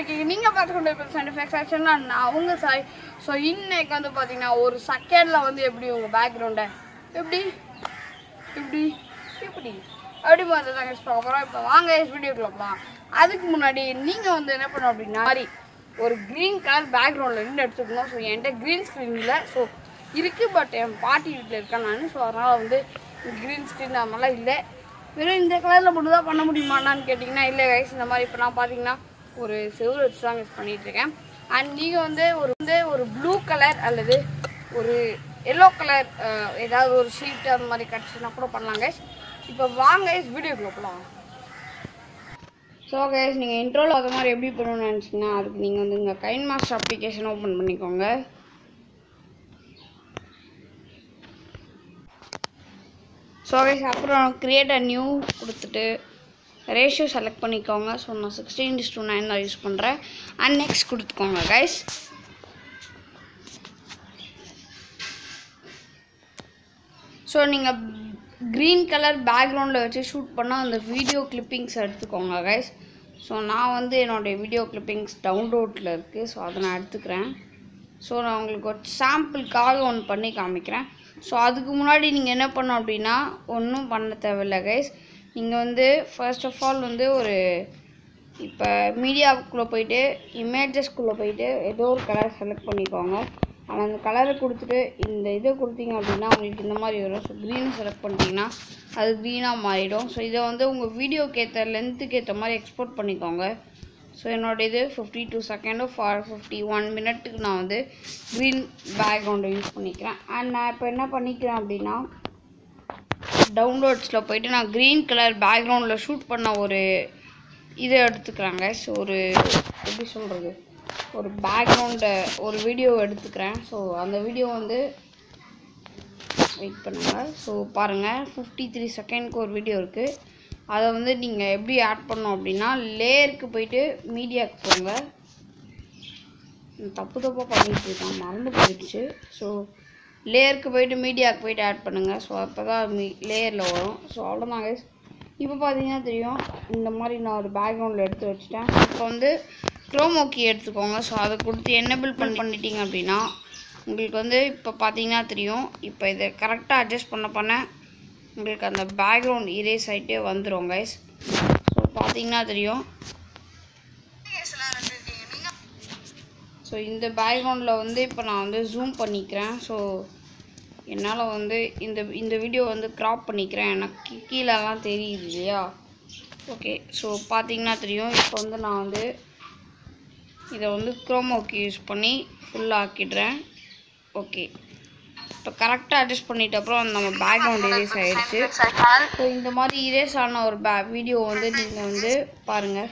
இருக்கீங்க நீங்கள் பார்த்து கொண்டு இருப்பது சயின்டிஃபிக் செக்ஷன்னா நான் அவங்க சாய் ஸோ இன்னைக்கு வந்து பார்த்தீங்கன்னா ஒரு செகண்டில் வந்து எப்படி உங்கள் பேக்ரவுண்டை எப்படி எப்படி எப்படி அப்படி மாதிரி தான் யூஸ் பார்க்க போகிறோம் இப்போ வாங்க வீடியோக்குள்ள போகலாம் அதுக்கு முன்னாடி நீங்கள் வந்து என்ன பண்ணணும் அப்படின்னா மாதிரி ஒரு க்ரீன் கலர் பேக்ரவுண்டில் இருந்து எடுத்துக்கணும் ஸோ என்கிட்ட க்ரீன் ஸ்க்ரீன் இல்லை ஸோ இருக்குது பட் என் பாட்டி வீட்டில் இருக்கேன் நான் ஸோ அதனால் வந்து க்ரீன் ஸ்க்ரீன் அது மாதிரிலாம் இல்லை வெறும் இந்த கலரில் மட்டும் தான் பண்ண முடியுமான்னு கேட்டிங்கன்னா இல்லை கைஸ் இந்த மாதிரி இப்போ நான் பார்த்தீங்கன்னா ஒரு செவ்வறு வச்சு தான் யூஸ் பண்ணிகிட்ருக்கேன் அண்ட் நீங்கள் வந்து ஒரு வந்து ஒரு ப்ளூ கலர் அல்லது ஒரு எல்லோ கலர் ஏதாவது ஒரு ஷீட் அந்த மாதிரி கிடச்சுன்னா கூட பண்ணலாம் கைஸ் இப்போ வாங்க கைஸ் வீடியோக்குள்ள போகலாம் ஸோ கைஸ் நீங்கள் இன்ட்ரோவில் அது மாதிரி எப்படி பண்ணணும்னு நினச்சிங்கன்னா அதுக்கு நீங்கள் வந்து இங்கே கைன் மாஸ்டர் அப்ளிகேஷன் ஓப்பன் பண்ணிக்கோங்க ஸோ கைஸ் அப்புறம் கிரியேட் அ நியூ கொடுத்துட்டு ரேஷியோ செலக்ட் பண்ணிக்கோங்க ஸோ நான் சிக்ஸ்டீன் இஸ் டூ நைன் தான் யூஸ் பண்ணுறேன் அண்ட் நெக்ஸ்ட் கொடுத்துக்கோங்க கைஸ் ஸோ நீங்கள் க்ரீன் கலர் பேக்ரவுண்டில் வச்சு ஷூட் பண்ணால் அந்த வீடியோ கிளிப்பிங்ஸ் எடுத்துக்கோங்க கைஸ் ஸோ நான் வந்து என்னுடைய வீடியோ கிளிப்பிங்ஸ் டவுன்லோடில் இருக்குது ஸோ அதை நான் எடுத்துக்கிறேன் ஸோ நான் உங்களுக்கு ஒரு சாம்பிளுக்காக ஒன்று பண்ணி காமிக்கிறேன் ஸோ அதுக்கு முன்னாடி நீங்கள் என்ன பண்ணணும் அப்படின்னா ஒன்றும் பண்ண தேவையில்ல கைஸ் நீங்கள் வந்து ஃபர்ஸ்ட் ஆஃப் ஆல் வந்து ஒரு இப்போ மீடியாவுக்குள்ளே போயிட்டு இமேஜஸ்க்குள்ளே போயிட்டு ஏதோ ஒரு கலர் செலக்ட் பண்ணிக்கோங்க ஆனால் அந்த கலரை கொடுத்துட்டு இந்த இதை கொடுத்தீங்க அப்படின்னா உங்களுக்கு இந்த மாதிரி வரும் ஸோ க்ரீனை செலக்ட் பண்ணிட்டீங்கன்னா அது க்ரீனாக மாறிடும் ஸோ இதை வந்து உங்கள் வீடியோக்கு ஏற்ற லென்த்துக்கு ஏற்ற மாதிரி எக்ஸ்போர்ட் பண்ணிக்கோங்க ஸோ என்னோட இது ஃபிஃப்டி டூ செகண்டோ ஃபார் ஃபிஃப்டி ஒன் மினிட்டுக்கு நான் வந்து க்ரீன் பேக்ரவுண்டை யூஸ் பண்ணிக்கிறேன் அண்ட் நான் இப்போ என்ன பண்ணிக்கிறேன் அப்படின்னா டவுன்லோட்ஸில் போயிட்டு நான் க்ரீன் கலர் பேக்ரவுண்டில் ஷூட் பண்ண ஒரு இதை எடுத்துக்கிறாங்க ஸோ ஒரு எப்படி சொல்கிறது ஒரு பேக்ரவுண்டை ஒரு வீடியோ எடுத்துக்கிறேன் ஸோ அந்த வீடியோ வந்து வெயிட் பண்ணுங்கள் ஸோ பாருங்கள் ஃபிஃப்டி த்ரீ செகண்ட்க்கு ஒரு வீடியோ இருக்குது அதை வந்து நீங்கள் எப்படி ஆட் பண்ணோம் அப்படின்னா லேயருக்கு போயிட்டு மீடியாவுக்கு போங்க நான் தப்பு தப்பாக பண்ணிட்டு இருக்கேன் மறந்து போயிடுச்சு ஸோ லேயருக்கு போயிட்டு மீடியாவுக்கு போயிட்டு ஆட் பண்ணுங்கள் ஸோ அப்போ தான் மீ லேயரில் வரும் ஸோ அவ்வளோதான் guys இப்போ பார்த்தீங்கன்னா தெரியும் இந்த மாதிரி நான் ஒரு பேக்ரவுண்டில் எடுத்து வச்சுட்டேன் இப்போ வந்து க்ரோமோக்கி எடுத்துக்கோங்க ஸோ அதை கொடுத்து என்னபிள் பண்ணி பண்ணிட்டீங்க அப்படின்னா உங்களுக்கு வந்து இப்போ பார்த்தீங்கன்னா தெரியும் இப்போ இதை கரெக்டாக அட்ஜஸ்ட் பண்ண பண்ண உங்களுக்கு அந்த பேக்ரவுண்ட் இரேஸ் ஆகிட்டே வந்துடும் கைஸ் ஸோ பார்த்தீங்கன்னா தெரியும் ஸோ இந்த பேக்ரவுண்டில் வந்து இப்போ நான் வந்து ஜூம் பண்ணிக்கிறேன் ஸோ என்னால் வந்து இந்த இந்த வீடியோ வந்து க்ராப் பண்ணிக்கிறேன் எனக்கு கீழெல்லாம் தெரியுது இல்லையா ஓகே ஸோ பார்த்தீங்கன்னா தெரியும் இப்போ வந்து நான் வந்து இதை வந்து க்ரோமோக்கு யூஸ் பண்ணி ஃபுல்லாக ஆக்கிடுறேன் ஓகே இப்போ கரெக்டாக அட்ஜஸ்ட் பண்ணிட்ட அப்புறம் நம்ம பேக்ரவுண்ட் இரேஸ் ஆகிடுச்சு ஸோ இந்த மாதிரி இரேஸ் ஆன ஒரு பே வீடியோ வந்து நீங்கள் வந்து பாருங்கள்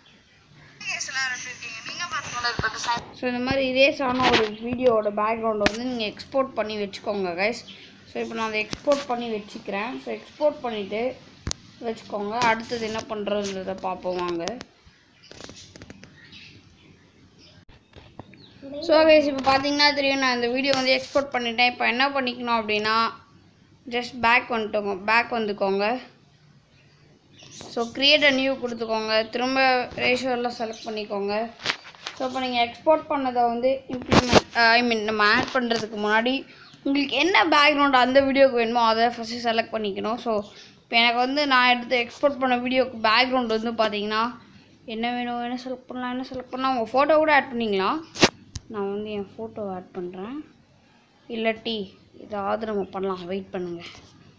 ஸோ இந்த மாதிரி இரேஸ் ஆன ஒரு வீடியோவோட பேக்ரவுண்டை வந்து நீங்கள் எக்ஸ்போர்ட் பண்ணி வச்சுக்கோங்க கைஸ் ஸோ இப்போ நான் அதை எக்ஸ்போர்ட் பண்ணி வச்சுக்கிறேன் ஸோ எக்ஸ்போர்ட் பண்ணிவிட்டு வச்சுக்கோங்க அடுத்தது என்ன பண்ணுறதுன்றதை பார்ப்போம் வாங்க ஸோ கைஸ் இப்போ பார்த்தீங்கன்னா தெரியும் நான் இந்த வீடியோ வந்து எக்ஸ்போர்ட் பண்ணிட்டேன் இப்போ என்ன பண்ணிக்கணும் அப்படின்னா ஜஸ்ட் பேக் வந்துட்டோங்க பேக் வந்துக்கோங்க ஸோ கிரியேட் அ நியூ கொடுத்துக்கோங்க திரும்ப ரேஷியோ எல்லாம் செலக்ட் பண்ணிக்கோங்க ஸோ இப்போ நீங்கள் எக்ஸ்போர்ட் பண்ணதை வந்து இம்ப்ளிமெண்ட் ஐ மீன் நம்ம ஆட் பண்ணுறதுக்கு முன்னாடி உங்களுக்கு என்ன பேக்ரவுண்ட் அந்த வீடியோக்கு வேணுமோ அதை ஃபஸ்ட்டு செலக்ட் பண்ணிக்கணும் ஸோ இப்போ எனக்கு வந்து நான் எடுத்து எக்ஸ்போர்ட் பண்ண வீடியோக்கு பேக்ரவுண்ட் வந்து பார்த்தீங்கன்னா என்ன வேணும் என்ன செலக்ட் பண்ணலாம் என்ன செலக்ட் பண்ணலாம் உங்கள் ஃபோட்டோ கூட ஆட் பண்ணிக்கலாம் நான் வந்து என் ஃபோட்டோ ஆட் பண்ணுறேன் இல்லாட்டி ஏதாவது நம்ம பண்ணலாம் வெயிட் பண்ணுங்கள்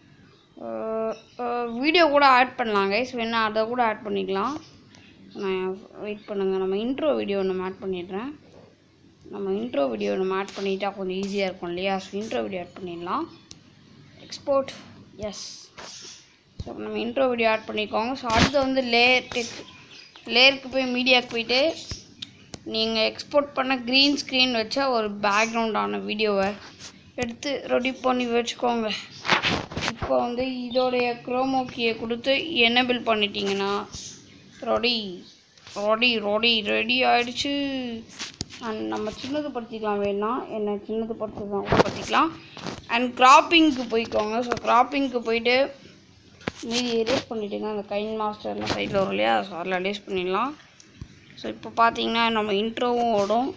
வீடியோ கூட ஆட் பண்ணலாம் கைஸ் வேணா அதை கூட ஆட் பண்ணிக்கலாம் நான் வெயிட் பண்ணுங்கள் நம்ம இன்ட்ரோ வீடியோ நம்ம ஆட் பண்ணிடுறேன் நம்ம இன்ட்ரோ வீடியோ நம்ம ஆட் பண்ணிட்டா கொஞ்சம் ஈஸியாக இருக்கும் இல்லையா ஸோ இன்ட்ரோ வீடியோ ஆட் பண்ணிடலாம் எக்ஸ்போர்ட் எஸ் ஸோ நம்ம இன்ட்ரோ வீடியோ ஆட் பண்ணிக்கோங்க ஸோ அடுத்து வந்து லேயர் டெக் லேயருக்கு போய் மீடியாவுக்கு போயிட்டு நீங்கள் எக்ஸ்போர்ட் பண்ண க்ரீன் ஸ்க்ரீன் வச்ச ஒரு பேக்ரவுண்டான வீடியோவை எடுத்து ரெடி பண்ணி வச்சுக்கோங்க இப்போ வந்து இதோடைய குரோமோக்கியை கொடுத்து எனபிள் பண்ணிட்டீங்கன்னா ரெடி ரெடி ரெடி ரெடி ஆயிடுச்சு அண்ட் நம்ம சின்னது படுத்திக்கலாம் வேணா என்ன சின்னது படுத்துதான் கூட படுத்திக்கலாம் அண்ட் கிராப்பிங்க்கு போய்க்கோங்க ஸோ கிராப்பிங்க்கு போயிட்டு மீதி எரேஸ் பண்ணிவிடுங்க அந்த கைன் மாஸ்டர்லாம் சைடில் வரும் இல்லையா ஸோ அதில் எரேஸ் பண்ணிடலாம் ஸோ இப்போ பார்த்தீங்கன்னா நம்ம இன்ட்ரோவும் ஓடும்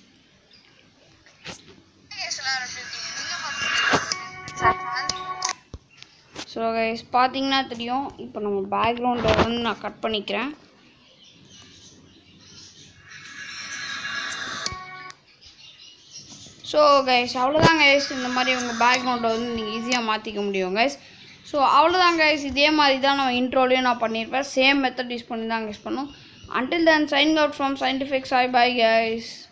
ஸோ கைஸ் பார்த்தீங்கன்னா தெரியும் இப்போ நம்ம பேக்ரவுண்டை வந்து நான் கட் பண்ணிக்கிறேன் ஸோ கைஸ் அவ்வளோதான் கைஸ் இந்த மாதிரி உங்கள் பேக்ரவுண்டை வந்து நீங்கள் ஈஸியாக மாற்றிக்க முடியும் கைஸ் ஸோ அவ்வளோதான் கைஸ் இதே மாதிரி தான் நம்ம இன்ட்ரோலையும் நான் பண்ணியிருப்பேன் சேம் மெத்தட் யூஸ் பண்ணி தான் யூஸ் பண்ணோம் until then sign out from scientific Sai bye guys